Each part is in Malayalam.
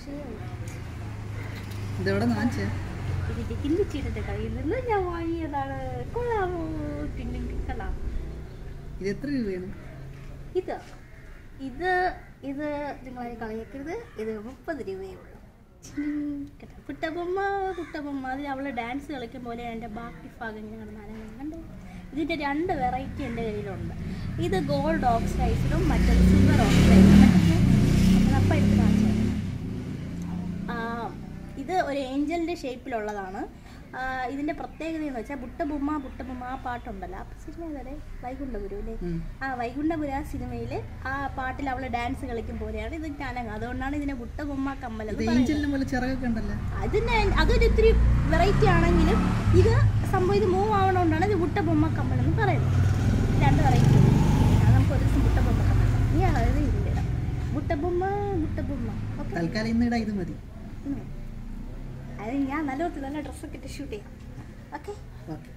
പക്ഷേ ഇതെവിടെ വാങ്ങിച്ചേ ഇതിന്റെ കില്ലിച്ചിയുടെ കയ്യിൽ നിന്ന് ഞാൻ വാങ്ങിയതാണ് കൊള്ളാമോ ടിന്നും കൊള്ളാം ഇത് എത്ര രൂപയാണ് ഇത് ഇത് ഇത് നിങ്ങളെ കളയക്കരുത് ഇത് മുപ്പത് രൂപയേ ഉള്ളൂ കേട്ടോ കുട്ടബൊമ്മ കുട്ടബൊമ്മ അതിൽ അവൾ ഡാൻസ് കളിക്കും പോലെ എൻ്റെ ബാക്കി ഭാഗം ഞാൻ നനഞ്ഞുണ്ട് ഇതിൻ്റെ രണ്ട് വെറൈറ്റി എൻ്റെ കയ്യിലുണ്ട് ഇത് ഗോൾഡ് ഓക്സൈസിലും മറ്റത് സിൽവർ ഓക്സൈസിലും മറ്റേ അപ്പം എടുത്ത് കാണിച്ചു തരാം. ആ, ഇത് ഒരു ഏഞ്ചലിൻ്റെ ഷേപ്പിലുള്ളതാണ് ആ, ഇതിൻ്റെ പ്രത്യേകത എന്ന് വെച്ചാൽ ബുട്ടബുമ്മ ബുട്ടബുമ്മ ആ പാട്ടുണ്ടല്ലോ ആ സിനിമ ഏതല്ലേ വൈകുണ്ഠപുരം അല്ലേ ഉം. ആ വൈകുണ്ഠപുര സിനിമയിൽ ആ പാട്ടിൽ അവൾ ഡാൻസ് കളിക്കും പോലെയാണ് ഇത് ഞാനങ്ങ് അതുകൊണ്ടാണ് ഇതിനെ ബുട്ടബുമ്മ കമ്മൽ ഇത് എന്ന് പറയുന്നത് ഏഞ്ചലിനെ പോലെ ചിറകൊക്കെ ഉണ്ടല്ലോ അതിന് അതൊരു ഇത്തിരി വെറൈറ്റി ആണെങ്കിലും ഇത് സംഭവം ഇത് മൂവ് ആവണോണ്ടാണ് ഇത് ബുട്ടബൊമ്മ കമ്മൽ എന്ന് പറയുന്നത് രണ്ട് വെറൈറ്റി നമുക്ക് ഒരു ദിവസം ബുട്ടബൊമ്മ കമ്മൽ നീ അതായത് ഇതിൻ്റെ ഇടാം ബുട്ടബൊമ്മ ബുട്ടബൊമ്മ ഓക്കെ തൽക്കാലം ഇന്ന് ഇടാ ഇത് മതി ഉം. അത് ഞാൻ നല്ല ഒത്തിരി നല്ല ഡ്രസ്സൊക്കെ ഇട്ട് ഷൂട്ട് ചെയ്യാം ഓക്കെ ഓക്കെ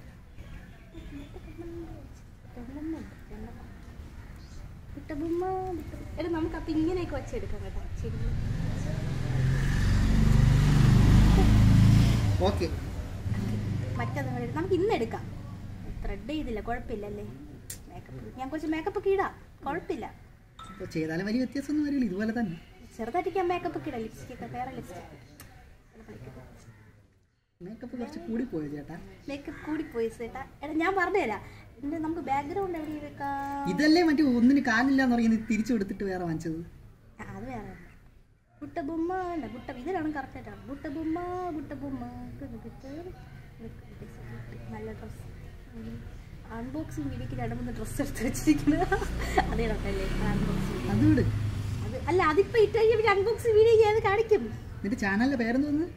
എടാ നമുക്ക് അപ്പം ഇങ്ങനെയൊക്കെ വെച്ചെടുക്കാം കേട്ടോ ശരി ഓക്കെ മറ്റത് കൂടെ എടുക്കാം. നമുക്ക് ഇന്ന് എടുക്കാം ത്രെഡ് ചെയ്തില്ല കുഴപ്പമില്ലല്ലേ മേക്കപ്പ് ഞാൻ കുറച്ച് മേക്കപ്പ് ഒക്കെ ഇടാം കുഴപ്പമില്ല അപ്പോൾ ചെയ്താലും വലിയ വ്യത്യാസമൊന്നും വരില്ല ഇതുപോലെ തന്നെ ചെറുതായിട്ട് ഞാൻ മേക്കപ്പ് ഒക്കെ ഇടാം ലിപ്സ്റ്റിക് ഒക്കെ വേറെ ലിപ്സ്റ്റിക് മേക്കപ്പ് കുറച്ച് കൂടിപ്പോയോ ചേട്ടാ മേക്കപ്പ് കൂടി പോയി ചേട്ടാ എടാ ഞാൻ പറഞ്ഞുതരാം എൻ്റെ നമുക്ക് ബാക്ക്ഗ്രൗണ്ട് എവിടെ വെക്കാം ഇതല്ലേ മറ്റേ ഒന്നിന് കാലില്ല എന്ന് പറയുന്നത് തിരിച്ചു കൊടുത്തിട്ട് വേറെ വാങ്ങിച്ചത് ആ, അത് വേറെ ഒന്ന്. ബുട്ടബുമ്മ അല്ല ബുട്ട ഇതിലാണ് കറക്റ്റ് ആയിട്ടാണ് ബുട്ടബുമ്മ ബുട്ടബുമ്മ കിടു കിടു. നല്ല ഡ്രസ് അൺബോക്സിങ് വീഡിയോക്ക് രണ്ട് മൂന്ന് ഡ്രസ്സ് എടുത്ത് വെച്ചിരിക്കുന്നത് അതേ ഡോക്ടല്ലേ അൺബോക്സിങ് അത് വിട് അത് അല്ല അതിപ്പോ ഇട്ട് കഴിഞ്ഞാൽ അൺബോക്സിങ് വീഡിയോ ചെയ്യാതെ കാണിക്കും നിന്റെ ചാനലിന്റെ പേരെന്തോന്ന്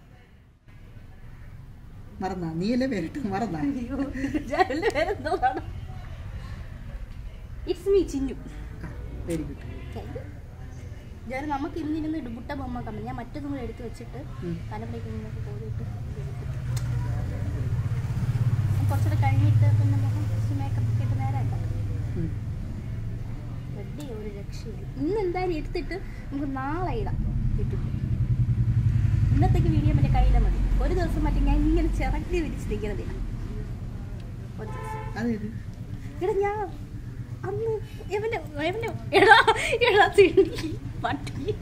മറന്നാ നീയല്ലേ പേരിട്ട് മറന്നാ അയ്യോ ചാനലിന്റെ പേരെന്തോന്നാണ് it's me Chinnu very good ഞാൻ നമുക്ക് ഇന്നിരുന്ന് ബുട്ട ബൊമ്മ കമ്പനി ഞാൻ മറ്റൊന്നും കൂടെ എടുത്ത് വെച്ചിട്ട് ഉം. തലമുറയ്ക്ക് ഇങ്ങനെ പോയിട്ട് കുറച്ചുകൂടെ കഴിഞ്ഞിട്ട് പിന്നെ മുഖം കുറച്ച് മേക്കപ്പ് ഒക്കെ ഇട്ട് നേരെ ആക്കാം വെഡ്ഡി ഒരു രക്ഷയില്ല ഇന്ന് എന്തായാലും എടുത്തിട്ട് നമുക്ക് നാളെ ഇടാം ഇട്ടിട്ട് ഇന്നത്തേക്ക് വീഡിയോ മറ്റേ കയ്യിലെ മതി ഒരു ദിവസം മറ്റേ ഞാൻ ഇങ്ങനെ ചിറക്കി വിരിച്ചിരിക്കുന്നത് ഒരു ദിവസം അതേത് എടാ ഞാൻ അന്ന് എവനെ എവനെ എടാ എടാ തിണ്ടി പട്ടി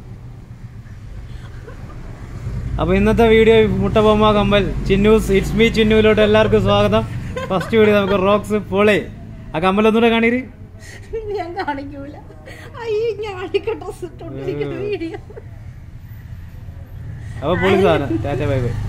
അപ്പോൾ ഇന്നത്തെ വീഡിയോ മുട്ടബൊമ്മ കമ്പൽ ചിന്നൂസ് ഇറ്റ്സ് മീ ചിന്നുവിലോട്ട് എല്ലാവർക്കും സ്വാഗതം ഫസ്റ്റ് വീഡിയോ നമുക്ക് റോക്സ് പൊളി ആ കമ്പൽ ഒന്നുകൂടെ കാണീര് ഞാൻ കാണിക്കൂല അയ്യോ ഞാനിക്ക ഡ്രസ് ഇട്ടോണ്ടിരിക്കുന്ന വീഡിയോ അപ്പോൾ പൊളി സാധനം ടാറ്റ ബൈ ബൈ